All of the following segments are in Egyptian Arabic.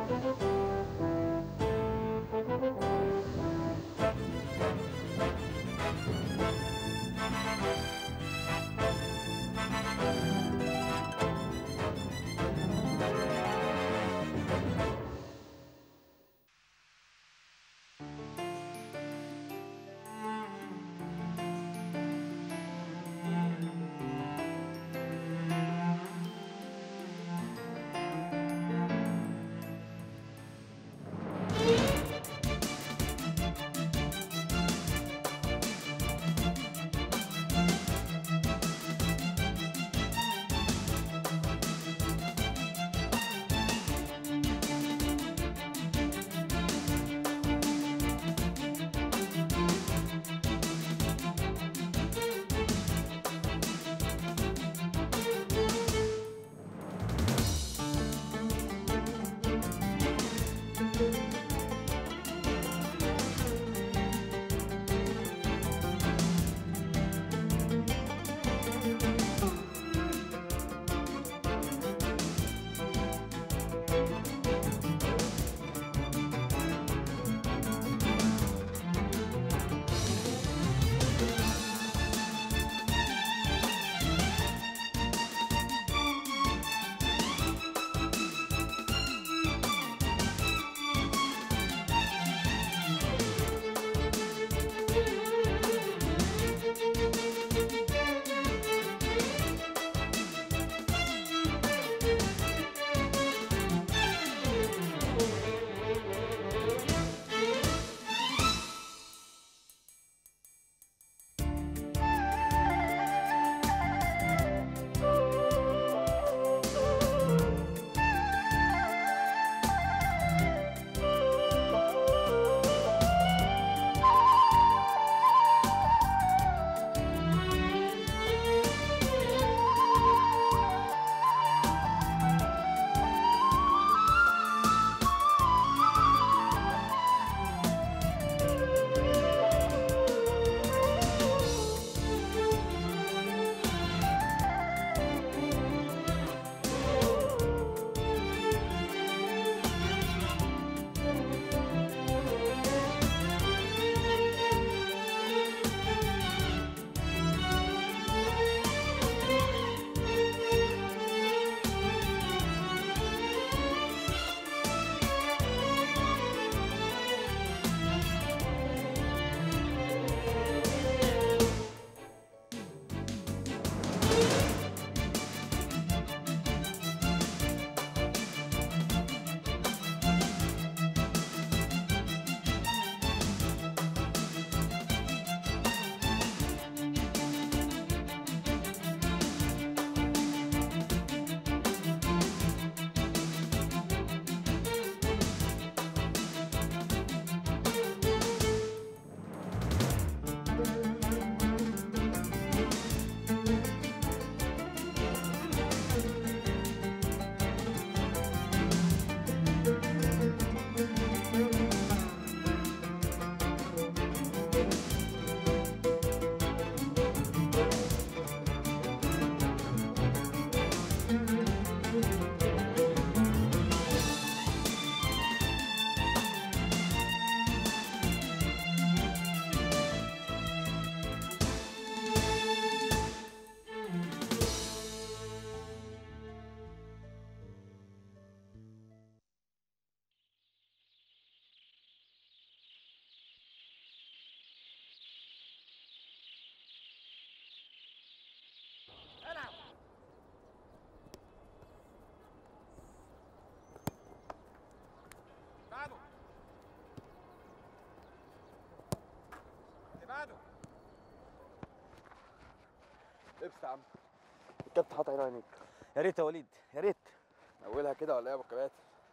لبس يا عم الكابتن حاطط عين عينيك يا ريت يا وليد يا ريت اولها كده ولا ايه يا ابو الكباتن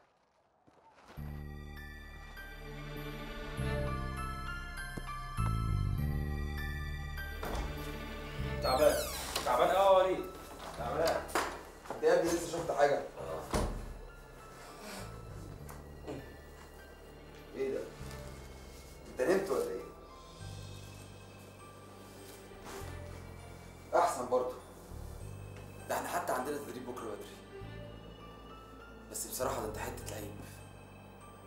تعبان تعبان قوي يا وليد تعبان انت يا ابني لسه شفت حاجه ايه ده انت نمت ولا ايه احسن برضه ده احنا حتى عندنا تدريب بكره بدري بس بصراحه ده انت حته لعيب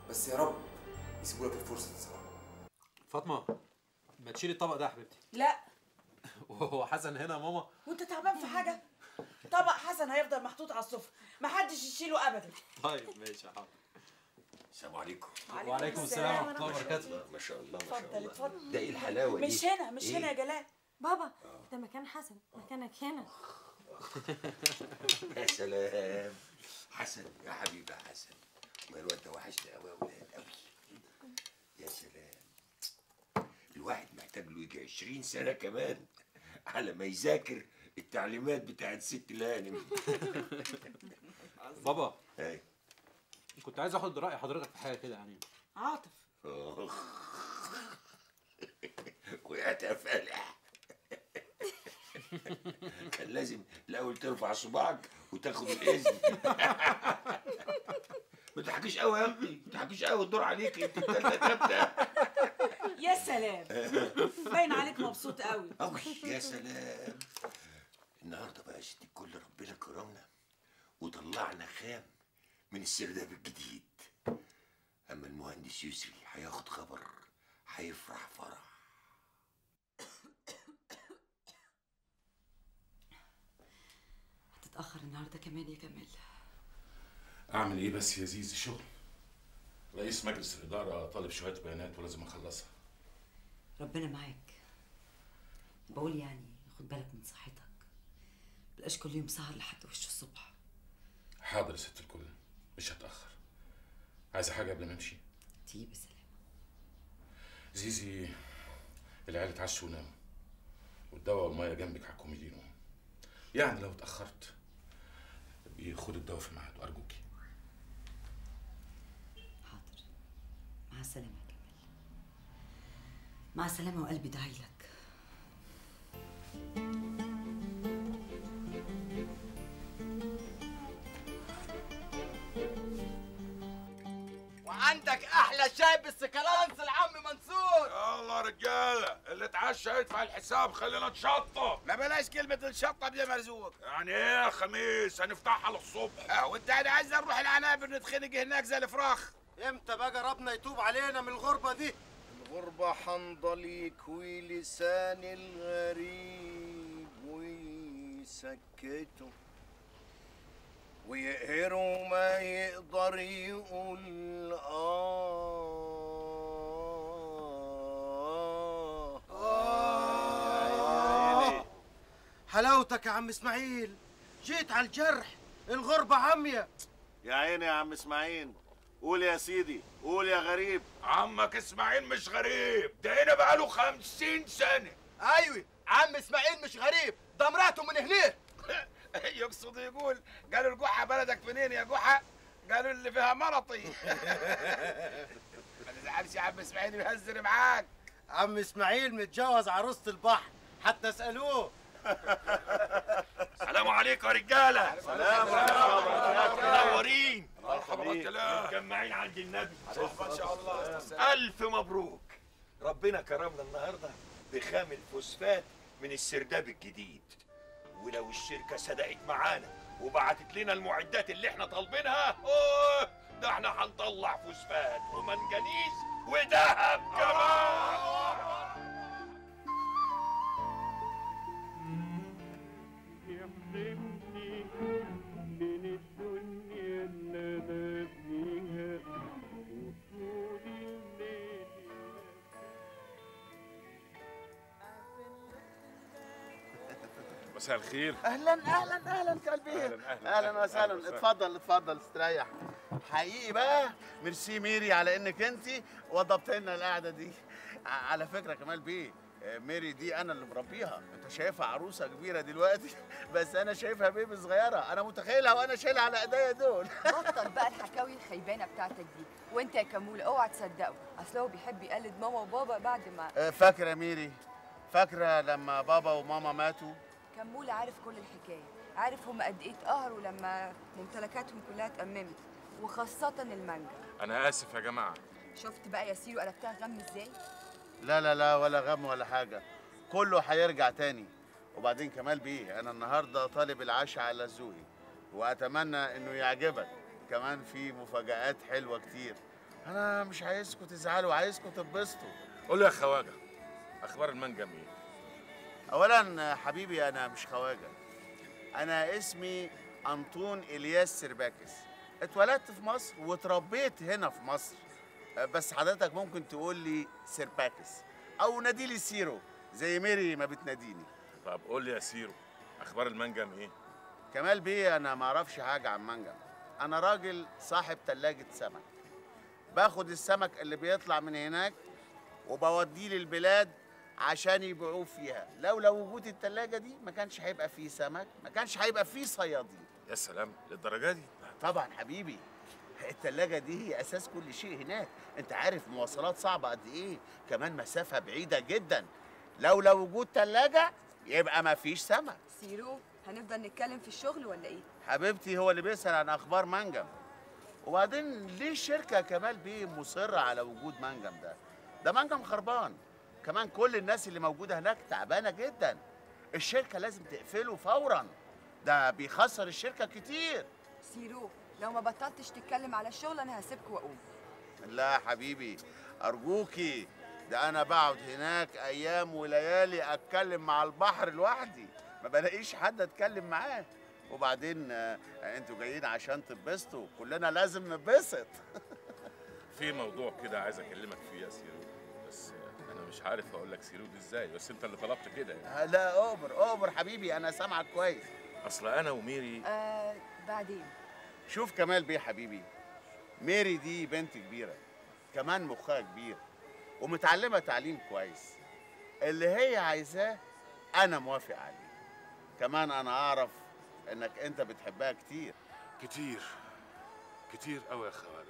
بس يا رب يسيبوا لك الفرصه تتصور فاطمه ما تشيلي الطبق ده يا حبيبتي لا وهو حسن هنا يا ماما وانت تعبان في حاجه طبق حسن هيفضل محطوط على السفره محدش يشيله ابدا طيب ماشي يا حاضر السلام عليكم وعليكم السلام ورحمه الله وبركاته ما شاء الله ما شاء اتفضل الله اتفضل ده ايه الحلاوه دي مش هنا مش إيه؟ هنا يا جلال بابا ده مكان حسن مكانك هنا يا سلام حسن يا حبيبي يا حسن ما الواد ده وحشني قوي يا ولاد قوي يا سلام الواحد محتاج له يجي 20 سنه كمان على ما يذاكر التعليمات بتاعت ست الهانم بابا هاي كنت عايز اخد راي حضرتك في حاجه كده يعني عاطف آخ. وقعت يا فالح كان لازم الاول ترفع صباعك وتاخد الاذن ما تضحكيش قوي يا ابني ما تضحكيش قوي الدور عليك انت التالتة ثابته يا سلام باين عليك مبسوط قوي قوي يا سلام النهارده بقى يا ست الكل ربنا كرمنا وطلعنا خام من السرداب الجديد اما المهندس يسري هياخد خبر هيفرح فرح هتتأخر النهارده كمان يا كمال اعمل ايه بس يا زيزي شغل رئيس مجلس الاداره طالب شويه بيانات ولازم اخلصها ربنا معاك بقول يعني خد بالك من صحتك بلاش كل يوم سهر لحد وش الصبح حاضر يا ست الكل مش هتاخر عايزه حاجه قبل ما امشي تيجي بسلامة زيزي العيال اتعشوا وناموا والدواء والميه جنبك على الكوميدينو يعني لو اتاخرت خد الدواء في ميعاده ارجوكي حاضر مع السلامة يا كمال مع السلامة وقلبي داعي لك وعندك احلى شاي بالسكالانس العم منصور يلا رجاله اللي اتعشى يدفع الحساب خلينا نتشطب ما بلاش كلمة الشطة يا مرزوق يعني ايه يا خميس هنفتحها للصبح اه وانت انا عايز نروح العنابر نتخنق هناك زي الفراخ امتى بقى ربنا يتوب علينا من الغربة دي الغربة حنضليك ولسان الغريب ويسكته ويقهره ما يقدر يقول آه آه حلاوتك يا عم اسماعيل جيت على الجرح الغربة عمية يا عيني يا عم اسماعيل قول يا سيدي قول يا غريب عمك اسماعيل مش غريب ده هنا بقاله خمسين سنة ايوه عم اسماعيل مش غريب ده مراته من هناك يقصد يقول قالوا الجحا بلدك منين يا جحا قالوا اللي فيها مرطي ما تزعلش يا عم اسماعيل يهزر معاك عم اسماعيل متجوز عروسة البحر حتى اسألوه السلام عليكم يا رجالة سلام منورين مرحبا بالكلام متجمعين عند النبي ما شاء الله الف مبروك ربنا كرمنا النهارده بخام الفوسفات من السرداب الجديد ولو الشركه صدقت معانا وبعتت لنا المعدات اللي احنا طالبينها اوه ده احنا هنطلع فوسفات ومنجنيز وذهب كمان مساء الخير اهلا اهلا اهلا قلبي أهلاً، أهلاً، اهلا أهلاً وسهلا وسهلاً. اتفضل اتفضل استريح حقيقي بقى ميرسي ميري على انك انت وضبت لنا القعده دي ع- على فكره كمال بيه آه، ميري دي انا اللي مربيها انت شايفها عروسه كبيره دلوقتي بس انا شايفها بيبي صغيره انا متخيلها وانا شايلها على ايديا دول بطل بقى الحكاوي الخيبانه بتاعتك دي وانت يا كمول اوعى تصدقه اصل هو بيحب يقلد ماما وبابا بعد ما آه، فاكره يا ميري فاكره لما بابا وماما ماتوا كمول عارف كل الحكايه عارف هم قد ايه اتقهروا لما ممتلكاتهم كلها اتأممت وخاصة المانجا انا اسف يا جماعه شفت بقى يا سيرو قلبتها غم ازاي لا لا لا ولا غم ولا حاجة كله هيرجع تاني وبعدين كمال بيه أنا النهاردة طالب العشاء على الزوقي وأتمنى إنه يعجبك كمان في مفاجآت حلوة كتير انا مش عايزكم تزعلوا عايزكم تتبسطوا قول لي يا خواجه اخبار المنجم ايه اولا حبيبي انا مش خواجه انا اسمي انطون الياس سرباكس اتولدت في مصر واتربيت هنا في مصر بس حضرتك ممكن تقول لي سرباكس او ناديلي سيرو زي ميري ما بتناديني طب قول لي يا سيرو اخبار المنجم ايه كمال بيه انا ما اعرفش حاجه عن منجم انا راجل صاحب تلاجة سمك باخد السمك اللي بيطلع من هناك وبوديه للبلاد عشان يبيعوه فيها لولا وجود التلاجة دي ما كانش هيبقى فيه سمك ما كانش هيبقى فيه صيادين يا سلام للدرجه دي طبعا حبيبي التلاجة دي هي أساس كل شيء هناك أنت عارف مواصلات صعبة قد إيه كمان مسافة بعيدة جدا لولا وجود تلاجة يبقى ما فيش سمك سيرو هنفضل نتكلم في الشغل ولا ايه حبيبتي هو اللي بيسأل عن أخبار منجم وبعدين ليه الشركة كمال بيه مصرة على وجود منجم ده ده منجم خربان كمان كل الناس اللي موجودة هناك تعبانة جدا الشركة لازم تقفله فورا ده بيخسر الشركة كتير سيرو لو ما بطلتش تتكلم على الشغل انا هسيبك واقوم لا يا حبيبي أرجوكي ده أنا بقعد هناك أيام وليالي أتكلم مع البحر لوحدي ما بلاقيش حد أتكلم معاه وبعدين آه، أنتوا جايين عشان تتبسطوا كلنا لازم نتبسط في موضوع كده عايز اكلمك فيه يا سيرو بس انا مش عارف اقول لك سيرو دي ازاي بس انت اللي طلبت كده يعني لا أوبر أوبر حبيبي أنا سامعك كويس اصل انا وميري آه بعدين شوف كمال بيه حبيبي ميري دي بنت كبيرة كمان مخها كبير ومتعلمة تعليم كويس اللي هي عايزاه أنا موافق عليه كمان أنا أعرف إنك أنت بتحبها كتير كتير كتير قوي يا خواجه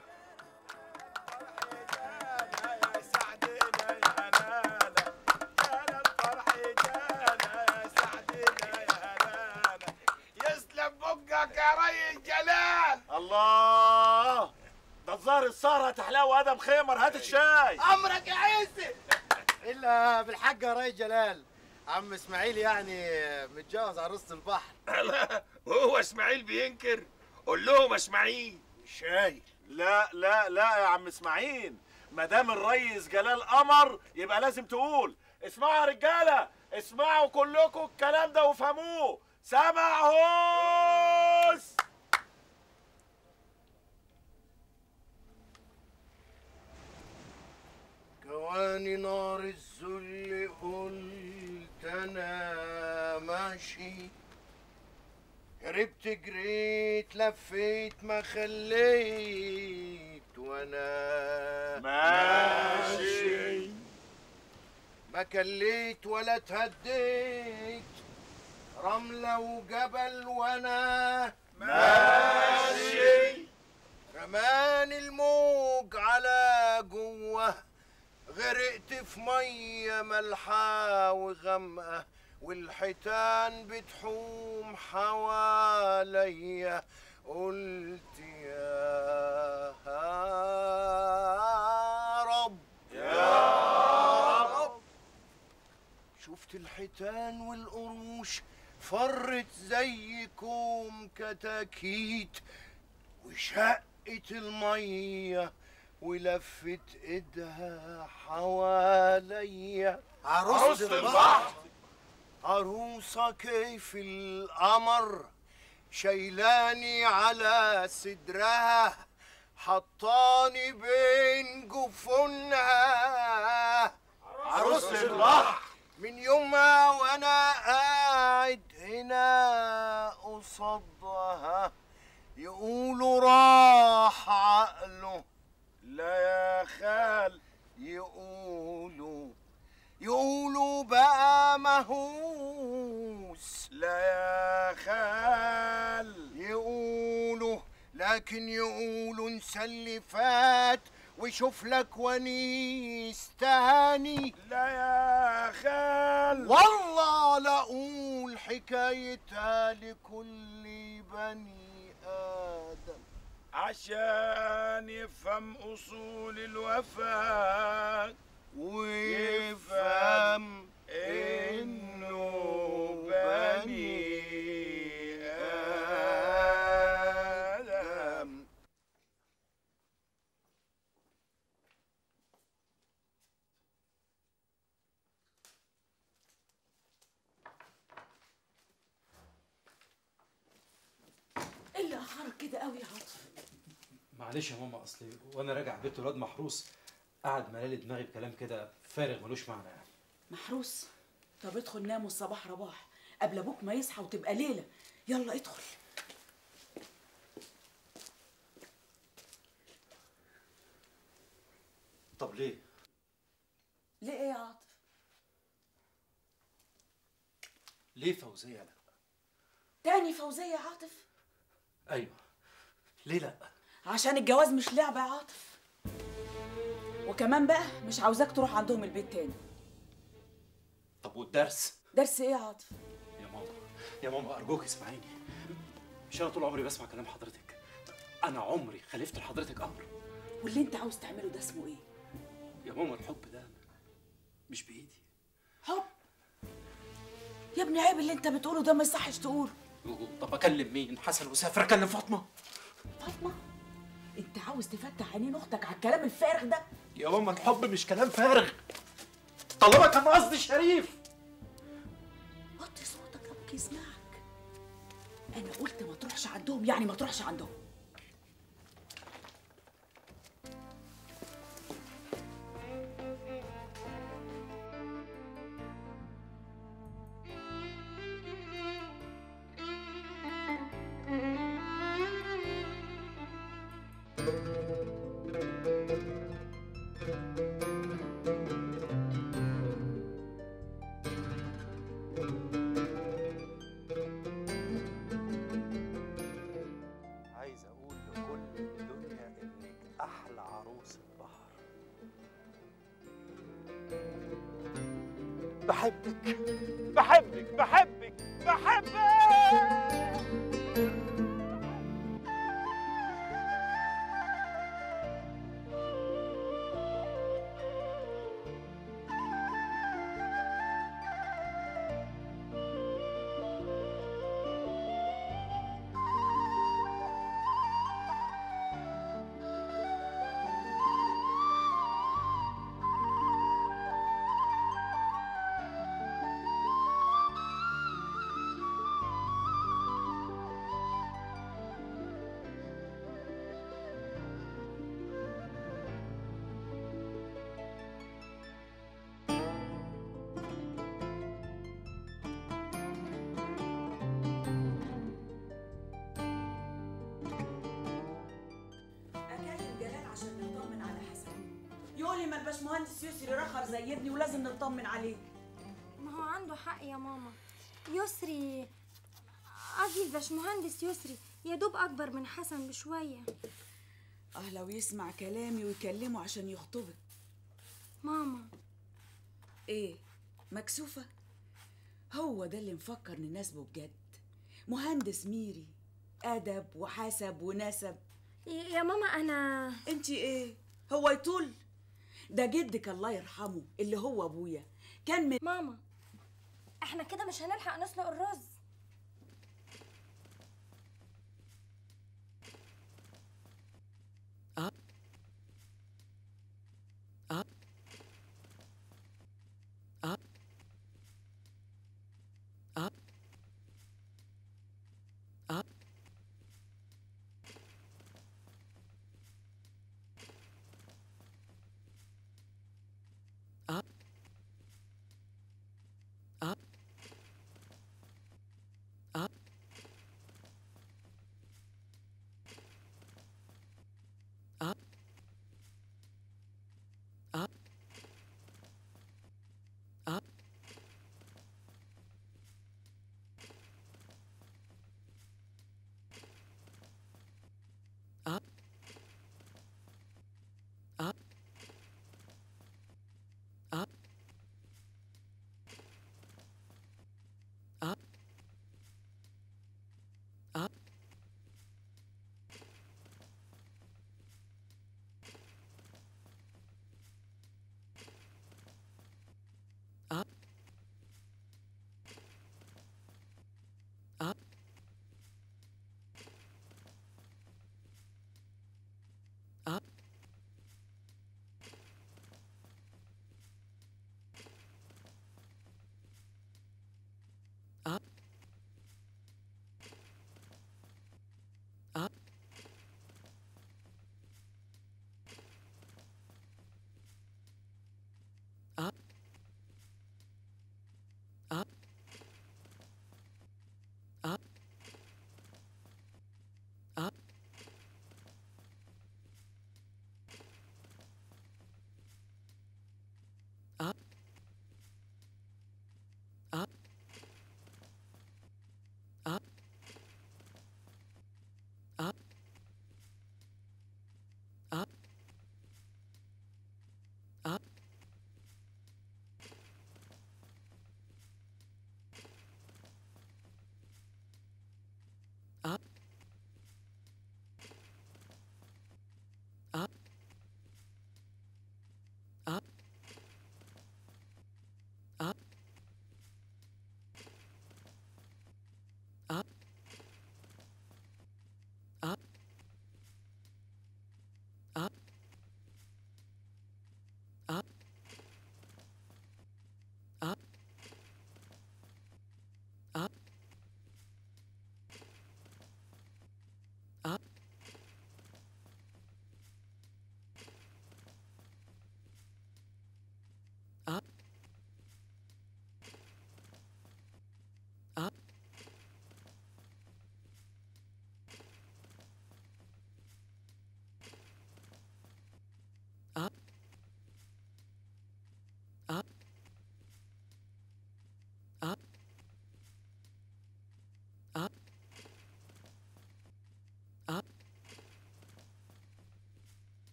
يسلم بقك يا ريس جلال الله ده الظاهر السهرة تحلاوة وادم خيمر هات الشاي امرك يا عيسى الا بالحق يا ريس جلال عم اسماعيل يعني متجوز عروسة البحر لا وهو اسماعيل بينكر قول لهم اسماعيل شاي لا لا لا يا عم اسماعيل ما دام الريس جلال قمر يبقى لازم تقول اسمعوا يا رجاله اسمعوا كلكم الكلام ده وافهموه سمع هوس كواني نار الذل قلت انا ماشي هربت جريت لفيت ما خليت وانا ماشي. ما كليت ولا تهديت رملة وجبل وانا ماشي. كمان الموج على جوه غرقت في ميه ملحة وغامقة والحيتان بتحوم حواليا قلت يا رب يا رب شفت الحيتان والقروش فرت زي كوم كتاكيت وشقت الميه ولفت ايدها حواليا عروسة البحر. عروسة كيف القمر شيلاني على صدرها حطاني بين جفونها عروسة البحر. من يومها وانا قاعد هنا قصادها يقولوا راح عقله لا يا خال يقولوا يقولوا بقى مهووس لا يا خال يقولوا لكن يقولوا انسى اللي فات وشوف لك ونيس تاني لا يا خال والله لا اقول حكايتها لكل بني ادم عشان يفهم اصول الوفاء ويفهم انه بني ادم مأخرك كده قوي يا عاطف معلش يا ماما اصلي وانا راجع بيت الواد محروس قعد ملالي دماغي بكلام كده فارغ ملوش معنى يعني محروس طب ادخل نام والصباح رباح قبل ابوك ما يصحى وتبقى ليله يلا ادخل طب ليه؟ ليه ايه يا عاطف ليه فوزيه لا؟ تاني فوزيه يا عاطف ايوه ليه لا؟ عشان الجواز مش لعبه يا عاطف وكمان بقى مش عاوزاك تروح عندهم البيت تاني طب والدرس؟ درس ايه يا عاطف يا ماما يا ماما ارجوك اسمعيني مش انا طول عمري بسمع كلام حضرتك انا عمري خالفت لحضرتك امر واللي انت عاوز تعمله ده اسمه ايه يا ماما الحب ده مش بايدي حب يا ابني عيب اللي انت بتقوله ده ما يصحش تقوله طب اكلم مين حسن وسافر اكلم فاطمه فاطمه انت عاوز تفتح عينين اختك على الكلام الفارغ ده يا ماما الحب مش كلام فارغ طالما كان قصدي شريف وطي صوتك ابوك يسمعك انا قلت ما تروحش عندهم يعني ما تروحش عندهم عايز اقول لكل الدنيا انك احلى عروسه بحر بحبك بحبك بحبك بحبك اكلم جلال عشان نطمن على حسن يقول لي ما الباشمهندس يسري رخر زي ابني ولازم نطمن عليه ما هو عنده حق يا ماما يسري قصدي الباشمهندس يسري يا دوب اكبر من حسن بشويه اه لو يسمع كلامي ويكلمه عشان يخطبك ماما ايه مكسوفة هو ده اللي مفكر نناسبه بجد مهندس ميري أدب وحسب ونسب يا ماما أنا انتي ايه هو يطول ده جدك الله يرحمه اللي هو ابويا كان من ماما احنا كده مش هنلحق نسلق الرز